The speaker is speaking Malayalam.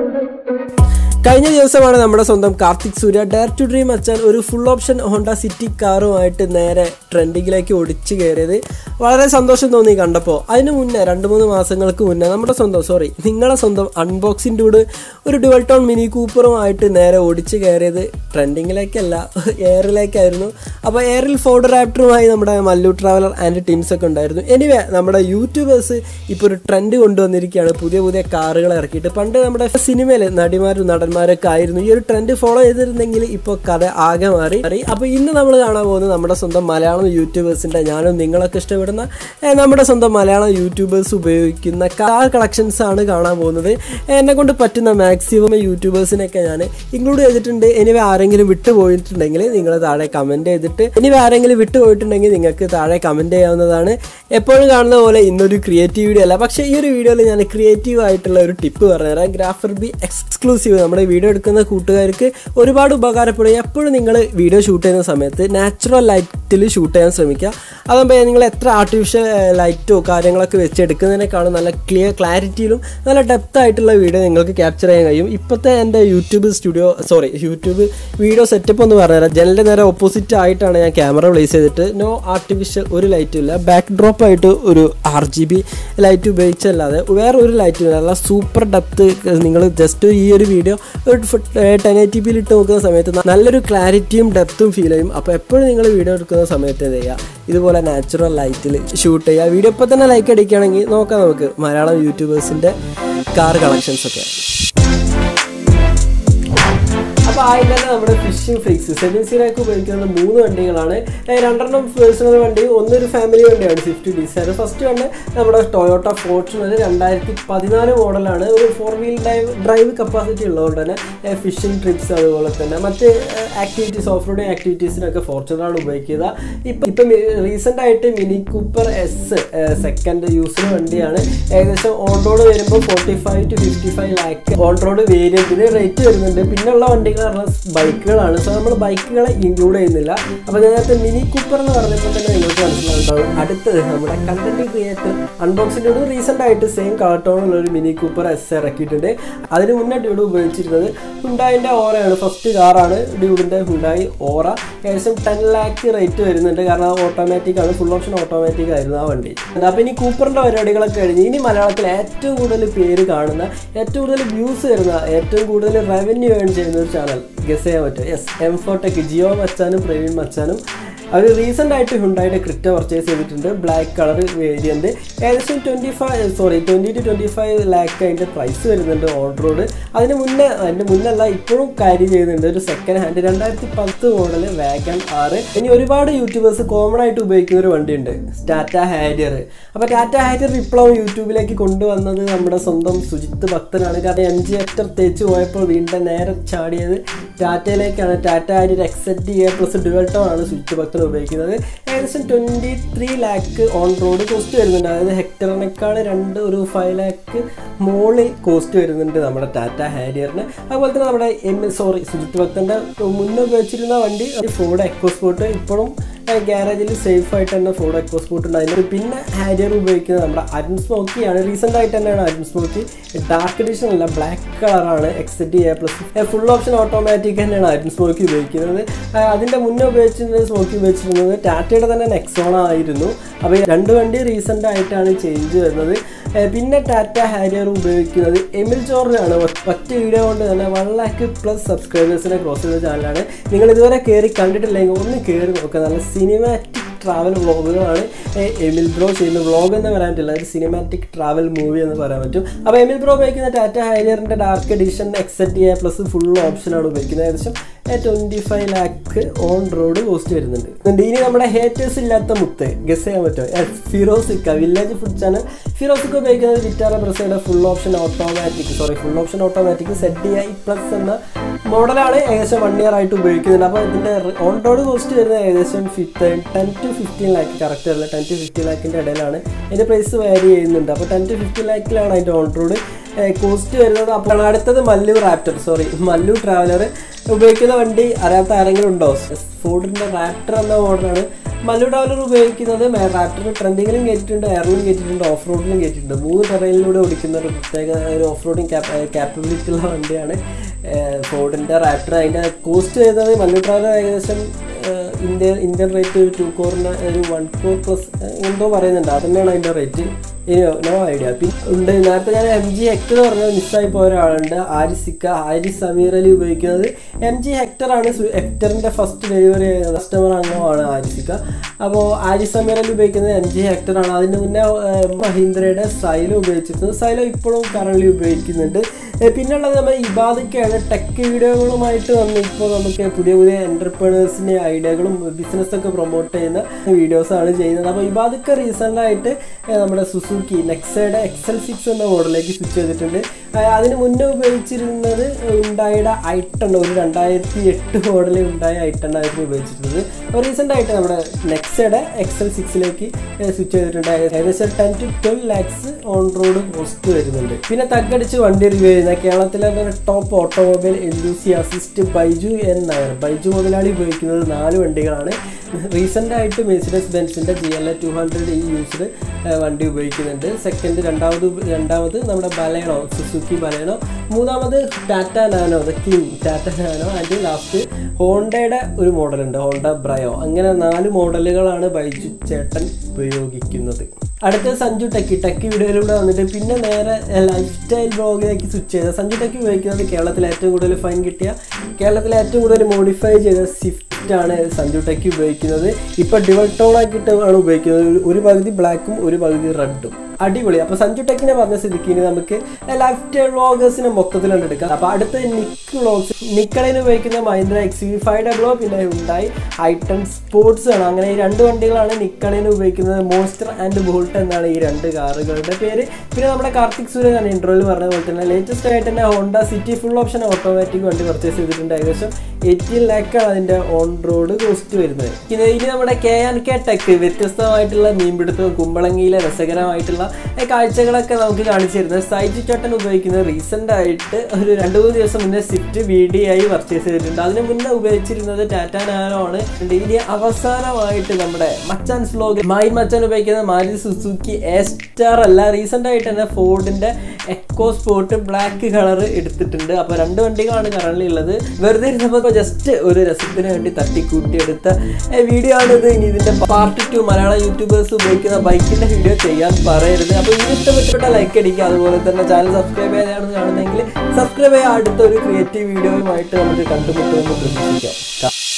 കഴിഞ്ഞ ദിവസമാണ് നമ്മുടെ സ്വന്തം Karthik Surya dare to dream അച്ഛൻ ഒരു ഫുൾ ഓപ്ഷൻ ഹോണ്ട സിറ്റി കാറുമായിട്ട് നേരെ ട്രെൻഡിങ്ങിലേക്ക് ഒടിച്ചു കയറിയത് വളരെ സന്തോഷം തോന്നി കണ്ടപ്പോൾ അതിന് മുന്നേ രണ്ട് മൂന്ന് മാസങ്ങൾക്ക് മുന്നേ നമ്മുടെ സ്വന്തം സോറി നിങ്ങളെ സ്വന്തം അൺബോക്സിൻ്റെ കൂടെ ഒരു ഡുവൽ ടോൺ മിനി കൂപ്പറുമായിട്ട് നേരെ ഒടിച്ചു കയറിയത് ട്രെൻഡിങ്ങിലേക്കല്ല എയറിലേക്കായിരുന്നു അപ്പോൾ എയറിൽ ഫോർഡ് റാപ്റ്ററുമായി നമ്മുടെ മല്ലു ട്രാവലർ ആൻഡ് ടീംസ് ഒക്കെ ഉണ്ടായിരുന്നു എനിവേ നമ്മുടെ യൂട്യൂബേഴ്സ് ഇപ്പോൾ ഒരു ട്രെൻഡ് കൊണ്ടുവന്നിരിക്കുകയാണ് പുതിയ പുതിയ കാറുകൾ ഇറക്കിയിട്ട് പണ്ട് നമ്മുടെ സിനിമയിൽ നടിമാരും നടന്മാരൊക്കെ ആയിരുന്നു ഈ ഒരു ട്രെൻഡ് ഫോളോ ചെയ്തിരുന്നെങ്കിൽ ഇപ്പോൾ കഥ ആകെ മാറി മാറി അപ്പോൾ ഇന്ന് നമ്മൾ കാണാൻ പോകുന്നത് നമ്മുടെ സ്വന്തം മലയാളം യൂട്യൂബേഴ്സിൻ്റെ ഞാനും നിങ്ങളൊക്കെ ഇഷ്ടപ്പെടുന്ന ഏ, നമ്മുടെ സ്വന്തം മലയാളം യൂട്യൂബേഴ്സ് ഉപയോഗിക്കുന്ന കാർ കളക്ഷൻസ് ആണ് കാണാൻ പോകുന്നത് എന്നെ കൊണ്ട് പറ്റുന്ന മാക്സിമം യൂട്യൂബേഴ്സിനൊക്കെ ഞാൻ ഇൻക്ലൂഡ് ചെയ്തിട്ടുണ്ട് ഇനി ആരെങ്കിലും വിട്ടുപോയിട്ടുണ്ടെങ്കിൽ നിങ്ങൾ താഴെ കമൻറ്റ് ചെയ്തിട്ട് ഇനി ആരെങ്കിലും വിട്ടുപോയിട്ടുണ്ടെങ്കിൽ നിങ്ങൾക്ക് താഴെ കമൻറ്റ് ചെയ്യാവുന്നതാണ് എപ്പോഴും കാണുന്ന പോലെ ഇന്നൊരു ക്രിയേറ്റീവ് വീഡിയോ അല്ല പക്ഷേ ഈ ഒരു വീഡിയോയിൽ ഞാൻ ക്രിയേറ്റീവ് ആയിട്ടുള്ള ഒരു ടിപ്പ് പറഞ്ഞുതരാം ഗ്രാഫർ ബി എക്സ്ക്ലൂസീവ് നമ്മുടെ വീഡിയോ എടുക്കുന്ന കൂട്ടുകാർക്ക് ഒരുപാട് ഉപകാരപ്പെടും എപ്പോഴും നിങ്ങൾ വീഡിയോ ഷൂട്ട് ചെയ്യുന്ന സമയത്ത് നാച്ചുറൽ ലൈറ്റിൽ ഷൂട്ട് ചെയ്യാൻ ശ്രമിക്കുക അതാകുമ്പോൾ നിങ്ങൾ എത്ര ആർട്ടിഫിഷ്യൽ ലൈറ്റോ കാര്യങ്ങളൊക്കെ വെച്ച് എടുക്കുന്നതിനേക്കാളും നല്ല ക്ലിയർ ക്ലാരിറ്റിയിലും നല്ല ഡെപ്ത് ആയിട്ടുള്ള വീഡിയോ നിങ്ങൾക്ക് ക്യാപ്ചർ ചെയ്യാൻ കഴിയും ഇപ്പോഴത്തെ എൻ്റെ YouTube studio sorry YouTube video setup ഒന്ന് പറഞ്ഞുതരാം ജനലിൻ്റെ നേരെ ഓപ്പോസിറ്റ് ആയിട്ടാണ് ഞാൻ ക്യാമറ പ്ലേസ് ചെയ്തിട്ട് നോ ആർട്ടിഫിഷ്യൽ ഒരു ലൈറ്റും ഇല്ല ബാക്ക് ഡ്രോപ്പ് ആയിട്ട് ഒരു ആർ ജി ബി ലൈറ്റ് ഉപയോഗിച്ചല്ലാതെ വേറെ ഒരു ലൈറ്റും ഇല്ല നല്ല സൂപ്പർ ഡെപ്ത് നിങ്ങൾ ജസ്റ്റ് ഈ ഒരു വീഡിയോ ഒരു ടെൻ എയ്റ്റി പിയിൽ ഇട്ട് നോക്കുന്ന സമയത്ത് നല്ലൊരു ക്ലാരിറ്റിയും ഡെപ്തും ഫീൽ ചെയ്യും അപ്പോൾ എപ്പോഴും നിങ്ങൾ വീഡിയോ എടുക്കുന്ന സമയത്ത് എന്ത് ചെയ്യുക ഇതുപോലെ നാച്ചുറൽ ലൈറ്റിൽ ഷൂട്ട് ചെയ്യുക വീഡിയോ ഇപ്പോൾ തന്നെ ലൈക്ക് അടിക്കുകയാണെങ്കിൽ നോക്കാം നമുക്ക് മലയാളം യൂട്യൂബേഴ്സിൻ്റെ കാർ കളക്ഷൻസ് ഒക്കെ അപ്പോൾ ആദ്യം തന്നെ നമ്മുടെ ഫിഷിംഗ് ഫ്രിക്സ് സെവൻ സീറൊക്കെ ഉപയോഗിക്കുന്ന മൂന്ന് വണ്ടികളാണ് ഏ, രണ്ടെണ്ണം പേഴ്സണൽ വണ്ടി ഒന്നൊരു ഫാമിലി വണ്ടിയാണ് സ്വിഫ്റ്റ് ഡിസൈർ ഫസ്റ്റ് വണ്ടി നമ്മുടെ ടൊയോട്ട ഫോർച്യൂണർ രണ്ടായിരത്തി പതിനാല് മോഡലാണ് ഒരു four wheel drive drive capacity ഉള്ളതുകൊണ്ട് തന്നെ ഫിഷിംഗ് ട്രിപ്സ് അതുപോലെ തന്നെ മറ്റ് ആക്ടിവിറ്റീസ് ഓഫ് റോഡിങ് ആക്ടിവിറ്റീസിനൊക്കെ ഫോർച്യൂണറാണ് ഉപയോഗിക്കുക ഇപ്പം ഇപ്പം റീസെൻ്റ് ആയിട്ട് മിനി കൂപ്പർ എസ് സെക്കൻഡ് യൂസിന് വണ്ടിയാണ് ഏകദേശം ഓൺ റോഡ് വരുമ്പോൾ forty five to fifty five lakh on road വേരിയന്റിന് റേറ്റ് വരുന്നുണ്ട് പിന്നെയുള്ള വണ്ടികൾ പറഞ്ഞാൽ ബൈക്കുകളാണ് സോ നമ്മൾ ബൈക്കുകളെ ഇൻക്ലൂഡ് ചെയ്യുന്നില്ല അപ്പോൾ നേരത്തെ മിനി കൂപ്പർ എന്ന് പറഞ്ഞപ്പോൾ തന്നെ നിങ്ങൾക്ക് മനസ്സിലാവുണ്ടാവും അടുത്തത് നമ്മുടെ കണ്ടന്റ് ക്രിയേറ്റർ അൺബോക്സിൻ്റെ ഒരു റീസെൻ്റ് ആയിട്ട് സെയിം കളർ ടോണുള്ള ഒരു മിനി കൂപ്പർ എസ് ഇറക്കിയിട്ടുണ്ട് അതിന് മുന്നേ ഡ്യൂഡ് ഉപയോഗിച്ചിരുന്നത് ഹുണ്ടായിൻ്റെ ഓറയാണ് ഫസ്റ്റ് കാറാണ് ഡ്യൂഡിൻ്റെ ഹുണ്ടായി ഓറ ഏകദേശം ടെൻ ലാക്ക് റേറ്റ് വരുന്നുണ്ട് കാരണം ഓട്ടോമാറ്റിക് ആണ് ഫുൾ ഓപ്ഷൻ ഓട്ടോമാറ്റിക് ആയിരുന്നു ആ വണ്ടി അപ്പോൾ ഇനി കൂപ്പറിൻ്റെ പരിപാടികളൊക്കെ കഴിഞ്ഞ് ഇനി മലയാളത്തിൽ ഏറ്റവും കൂടുതൽ പേര് കാണുന്ന ഏറ്റവും കൂടുതൽ വ്യൂസ് വരുന്ന ഏറ്റവും കൂടുതൽ റവന്യൂ ഏൺ ചെയ്യുന്ന ഒരു ചാനൽ ഗസ് ചെയ്യാൻ പറ്റും യെസ് എം ഫോട്ടെക് ജിയോ മച്ചാനും പ്രവീൺ മച്ചാനും അവർ റീസെൻ്റ് ആയിട്ട് ഹുണ്ടായിട്ട് ക്രിറ്റ പർച്ചേസ് ചെയ്തിട്ടുണ്ട് ബ്ലാക്ക് കളർ വേരിയൻറ്റ് ഏകദേശം twenty five sorry twenty two twenty five lakh അതിൻ്റെ പ്രൈസ് വരുന്നുണ്ട് ഓൺ റോഡ് അതിന് മുന്നേ അതിൻ്റെ മുന്നല്ല ഇപ്പോഴും കാര്യം ചെയ്യുന്നുണ്ട് ഒരു സെക്കൻഡ് ഹാൻഡ് രണ്ടായിരത്തി പത്ത് മോഡൽ വാഗൺ ആറ് ഇനി ഒരുപാട് യൂട്യൂബേഴ്സ് കോമൺ ആയിട്ട് ഉപയോഗിക്കുന്ന ഒരു വണ്ടിയുണ്ട് ടാറ്റ ഹാരിയർ അപ്പോൾ ടാറ്റ ഹാരിയർ വിപ്ലവം യൂട്യൂബിലേക്ക് കൊണ്ടുവന്നത് നമ്മുടെ സ്വന്തം സുജിത്ത് ഭക്തനാണ് കാരണം എം ജി ഹെക്ടർ തേച്ച് പോയപ്പോൾ വീണ്ടും നേരെ ചാടിയത് ടാറ്റയിലേക്കാണ് Tata Harrier XZ A plus dual tone ആണ് സുജിത്ത് ഭക്തൻ ഉപയോഗിക്കുന്നത് ഏകദേശം twenty three lakh on road cost വരുന്നുണ്ട് അതായത് ഹെക്ടറിനേക്കാൾ രണ്ട് ഒരു ഫൈവ് ലാക്ക് മുകളിൽ കോസ്റ്റ് വരുന്നുണ്ട് നമ്മുടെ ടാറ്റ ഹാരിയറിന് അതുപോലെ തന്നെ നമ്മുടെ എം സോറി സുജിത്ത് ഭക്തൻ്റെ മുന്നേ ഉപയോഗിച്ചിരുന്ന വണ്ടി ഫോർഡ് എക്കോസ്പോർട്ട് ഇപ്പോഴും ഗ്യാരേജിൽ സേഫ് ആയിട്ട് തന്നെ ഫോർഡ് എക്കോസ്പോർട്ട് ഉണ്ടായിരുന്നു പിന്നെ ഹാരിയർ ഉപയോഗിക്കുന്നത് നമ്മുടെ അരുൺ സ്മോക്കിയാണ് റീസെൻ്റ് ആയിട്ട് തന്നെയാണ് അരുൺ സ്മോക്കി ഡാർക്ക് എഡിഷൻ അല്ല ബ്ലാക്ക് കളറാണ് XZ A plus full option automatic തന്നെയാണ് അരുൺ സ്മോക്കി ഉപയോഗിക്കുന്നത് ആ, അതിൻ്റെ മുന്നേ ഉപയോഗിച്ചിരുന്നത് സ്മോക്കി ഉപയോഗിച്ചിരുന്നത് ടാറ്റയുടെ തന്നെ നെക്സോണ ആയിരുന്നു അപ്പോൾ ഈ രണ്ട് വണ്ടി റീസെൻ്റ് ആയിട്ടാണ് ചേഞ്ച് വരുന്നത് ഏ, പിന്നെ ടാറ്റ ഹാരിയർ ഉപയോഗിക്കുന്നത് എമിൽ ജോർജാണ് ഒറ്റ വീഡിയോ കൊണ്ട് തന്നെ വൺ ലാക്ക് പ്ലസ് സബ്സ്ക്രൈബേഴ്സിനെ ക്രോസ് ചെയ്ത ചാനലാണ് നിങ്ങൾ ഇതുവരെ കയറി കണ്ടിട്ടില്ലെങ്കിൽ ഒന്ന് കയറി നോക്കുക നല്ല സിനിമാറ്റിക് ട്രാവൽ വ്ളോഗുകളാണ് എമിൽ ബ്രോ ചെയ്യുന്ന വ്ളോഗ് എന്ന് പറയാൻ പറ്റില്ല ഒരു സിനിമാറ്റിക് ട്രാവൽ മൂവി എന്ന് പറയാൻ പറ്റും അപ്പോൾ എമിൽ ബ്രോ ഉപയോഗിക്കുന്ന ടാറ്റ ഹൈലിയറിൻ്റെ dark edition XZ A plus full ഓപ്ഷനാണ് ഉപയോഗിക്കുന്നത് ഏകദേശം twenty five lakh on road cost വരുന്നുണ്ട് എന്നിട്ട് ഇനി നമ്മുടെ ഹേറ്റേഴ്സ് ഇല്ലാത്ത മുത്ത് ഗസ് ചെയ്യാൻ പറ്റുമോ ഫിറോസിക്ക വില്ലേജ് ഫുഡ് ചാനൽ ഫിറോസിക്ക ഉപയോഗിക്കുന്നത് വിറ്റാറ ബ്രസയുടെ full option automatic sorry full option automatic Z D I plus എന്ന മോഡലാണ് ഏകദേശം വൺ ഇയർ ആയിട്ട് ഉപയോഗിക്കുന്നുണ്ട് അപ്പോൾ ഇതിൻ്റെ ഓൺ റോഡ് കോസ്റ്റ് വരുന്നത് ഏകദേശം ten to fifteen lakh correct അല്ല ടെൻ ടു ഫിഫ്റ്റീൻ ലാക്കിൻ്റെ ഇടയിലാണ് ഇതിൻ്റെ പ്രൈസ് വാരി ചെയ്യുന്നുണ്ട് അപ്പോൾ ടെൻ ടു ഫിഫ്റ്റീൻ ലാക്കിലാണ് അതിൻ്റെ ഓൺ റോഡ് കോസ്റ്റ് വരുന്നത് അപ്പോൾ അടുത്തത് Mallu Raptor sorry Mallu Traveler ഉപയോഗിക്കുന്ന വണ്ടി അറിയാത്ത ആരെങ്കിലും ഉണ്ടോ ഫോർഡിൻ്റെ റാപ്റ്റർ എന്ന മോഡലാണ് മല്ലു ട്രാവലർ ഉപയോഗിക്കുന്നത് റാപ്റ്റർ ട്രെൻഡിങ്ങിലും കയറ്റിയിട്ടുണ്ട് എയറിലും കയറ്റിയിട്ടുണ്ട് ഓഫ് റോഡിലും കയറ്റിയിട്ടുണ്ട് മൂന്ന് ടെറയിലൂടെ ഓടിക്കുന്ന ഒരു പ്രത്യേക ഒരു ഓഫ് റോഡിങ് ക്യാപ്പബിലിറ്റി ഉള്ള വണ്ടിയാണ് ഫോർഡിൻ്റെ റാപ്റ്റർ അതിൻ്റെ കോസ്റ്റ് വരുന്നത് മല്ലു ട്രാവലർ ഏകദേശം ഇന്ത്യൻ ഇന്ത്യൻ റേറ്റ് ഒരു ടു കോറിന് ഒരു വൺ കോർ പ്ലസ് എന്തോ പറയുന്നുണ്ട് അത് തന്നെയാണ് അതിൻ്റെ റേറ്റ് ഇനി നോ ഐഡിയ പിന്നെ ഉണ്ട് നേരത്തെ ഞാൻ എം ജി ഹെക്ടർ പറഞ്ഞത് മിസ്സായി പോയ ഒരാളുണ്ട് ആരിസിക്ക ആരിസ് സമീർ അലി ഉപയോഗിക്കുന്നത് എം ജി ഹെക്ടർ ആണ് ഹെക്ടറിൻ്റെ ഫസ്റ്റ് ഡെലിവറി കസ്റ്റമർ അംഗമാണ് ആരിസിക്ക അപ്പോൾ ആരിസ് സമീർ അലി ഉപയോഗിക്കുന്നത് എം ജി ഹെക്ടർ ആണ് അതിന് മുന്നേ മഹീന്ദ്രയുടെ സൈലോ ഉപയോഗിച്ചിരുന്നത് സൈലോ ഇപ്പോഴും കറണ്ട്ലി ഉപയോഗിക്കുന്നുണ്ട് പിന്നുള്ളത് നമ്മൾ ഇബാദൊക്കെയാണ് ടെക് വീഡിയോകളുമായിട്ട് വന്ന് ഇപ്പോൾ നമുക്ക് പുതിയ പുതിയ എൻ്റർപ്രണേഴ്സിൻ്റെ ഐഡിയകളും ബിസിനസ്സൊക്കെ പ്രൊമോട്ട് ചെയ്യുന്ന വീഡിയോസാണ് ചെയ്യുന്നത് അപ്പോൾ ഇബാദൊക്കെ റീസെൻ്റായിട്ട് നമ്മുടെ സുസുക്കി നെക്സയുടെ എക്സൽ സിക്സ് എന്ന മോഡലിലേക്ക് സ്വിച്ച് ചെയ്തിട്ടുണ്ട് അതിന് മുന്നേ ഉപയോഗിച്ചിരുന്നത് ഉണ്ടായുടെ ഐട്ടൺ ഒരു രണ്ടായിരത്തി എട്ട് മോഡലിൽ ഉണ്ടായ ഐട്ടൺ ആയിരുന്നു ഉപയോഗിച്ചിരുന്നത് അപ്പോൾ റീസെൻ്റ് ആയിട്ട് നമ്മുടെ നെക്സയുടെ എക്സൽ സിക്സിലേക്ക് സ്വിച്ച് ചെയ്തിട്ടുണ്ട് ഏകദേശം ten to twelve lakhs on road cost വരുന്നുണ്ട് പിന്നെ തക്കടിച്ച് വണ്ടി റിവ്യൂ ചെയ്യുന്ന കേരളത്തിലെ top automobile enthusiast Baiju N Nair Baiju മുതലാളി ഉപയോഗിക്കുന്നത് നാല് വണ്ടികളാണ് റീസെൻ്റ് ആയിട്ട് മെഴ്സിഡസ് ബെൻസിൻ്റെ G L A two hundred ഈ യൂസ്ഡ് വണ്ടി ഉപയോഗിക്കുന്നുണ്ട് സെക്കൻഡ് രണ്ടാമത് രണ്ടാമത് നമ്മുടെ ബലേണോ സുസുക്കി ബലേണോ മൂന്നാമത് Tata Nano the king Tata Nano and last ഹോണ്ടയുടെ ഒരു മോഡലുണ്ട് ഹോണ്ട ബ്രയോ അങ്ങനെ നാല് മോഡലുകളാണ് ബൈജു ചേട്ടൻ ഉപയോഗിക്കുന്നത് അടുത്ത സഞ്ജു ടെക്കി ടെക്കി വീഡിയോയിലൂടെ വന്നിട്ട് പിന്നെ നേരെ ലൈഫ് സ്റ്റൈൽ ബ്ലോഗിലേക്ക് സ്വിച്ച് ചെയ്ത സഞ്ജു ടെക്കി ഉപയോഗിക്കുന്നത് കേരളത്തിൽ ഏറ്റവും കൂടുതൽ ഫൈൻ കിട്ടിയ കേരളത്തിൽ ഏറ്റവും കൂടുതൽ മോഡിഫൈ ചെയ്ത സ്വിഫ്റ്റ് ആണ് സഞ്ജു ടെക്കി ഉപയോഗിക്കുന്നത് ഇപ്പോൾ ഡിവൽ ടോൺ ആക്കിയിട്ട് ആണ് ഉപയോഗിക്കുന്നത് ഒരു പകുതി ബ്ലാക്കും ഒരു പകുതി റെഡും അടിപൊളി അപ്പോൾ സഞ്ജു ടെക്കിനെ പറഞ്ഞ സ്ഥിതിക്ക് ഇനി നമുക്ക് ലൈഫ് സ്റ്റൈൽ വ്ളോഗേഴ്സിനെ മൊത്തത്തിൽ എടുക്കാം അപ്പോൾ അടുത്ത നിക്ക് വ്ളോഗ്സ് നിക്കളയിൽ ഉപയോഗിക്കുന്ന മഹീന്ദ്ര എക്സ് വി ഫൈവ് ഡബ്ലോ പിന്നെ ഉണ്ടായി ഐട്ടൺ സ്പോർട്സ് ആണ് അങ്ങനെ ഈ രണ്ട് വണ്ടികളാണ് നിക്കളയിൽ ഉപയോഗിക്കുന്നത് മോൺസ്റ്റർ ആൻഡ് ബോൾട്ട് എന്നാണ് ഈ രണ്ട് കാറുകളുടെ പേര് പിന്നെ നമ്മുടെ കാർത്തിക് സൂര്യ ഞാൻ ഇൻട്രോയിൽ പറഞ്ഞ പോലെ തന്നെ ലേറ്റസ്റ്റ് ആയിട്ട് തന്നെ Honda City full option automatic വണ്ടി പർച്ചേസ് ചെയ്തിട്ടുണ്ട് ഏകദേശം എയ്റ്റീൻ ലാക്കാണ് അതിൻ്റെ ഓൺ റോഡ് കോസ്റ്റ് വരുന്നത് ഇത് ഇനി നമ്മുടെ കെ ആൻഡ് കെ ടെക് വ്യത്യസ്തമായിട്ടുള്ള മീൻപിടുത്തവും കുമ്പളങ്ങിയിലെ രസകരമായിട്ടുള്ള കാഴ്ചകളൊക്കെ നമുക്ക് കാണിച്ചു തരുന്നത് സൈജി ചോട്ടൻ ഉപയോഗിക്കുന്നത് റീസെൻ്റ് ആയിട്ട് ഒരു രണ്ട് മൂന്ന് ദിവസം മുന്നേ സ്വിഫ്റ്റ് വി ഡി ആയി പർച്ചേസ് ചെയ്തിട്ടുണ്ട് അതിന് മുന്നേ ഉപയോഗിച്ചിരുന്നത് ടാറ്റ നാനോ ആണ് ഇനി അവസാനമായിട്ട് നമ്മുടെ മച്ചാൻ സ്ലോഗ് മായി മച്ചാൻ ഉപയോഗിക്കുന്നത് മാരുതി സുസുക്കി എസ്റ്റാർ അല്ല റീസെൻ്റ് ആയിട്ട് തന്നെ ഫോർഡിൻ്റെ എക്കോ സ്പോർട്ട് ബ്ലാക്ക് കളർ എടുത്തിട്ടുണ്ട് അപ്പോൾ രണ്ട് വണ്ടികളാണ് കറണ്ട്ലി ഉള്ളത് വെറുതെ ഇരുന്നപ്പോൾ ജസ്റ്റ് ഒരു രസത്തിന് വേണ്ടി തട്ടിക്കൂട്ടി എടുത്ത വീഡിയോ ആണിത് ഇനി ഇതിൻ്റെ പാർട്ട് ടു മലയാള യൂട്യൂബേഴ്സ് ഉപയോഗിക്കുന്ന ബൈക്കിൻ്റെ വീഡിയോ ചെയ്യാൻ പറയരുത് അപ്പോൾ ഇത് ഇഷ്ടപ്പെട്ട ലൈക്ക് അടിക്കുക അതുപോലെ തന്നെ ചാനൽ സബ്സ്ക്രൈബ് ചെയ്യാതാണ് കാണുന്നതെങ്കിൽ സബ്സ്ക്രൈബ് ചെയ്യുക അടുത്ത ഒരു ക്രിയേറ്റീവ് വീഡിയോയുമായിട്ട് നമുക്ക് കണ്ടുമുട്ടുമെന്ന് പ്രതീക്ഷിക്കാം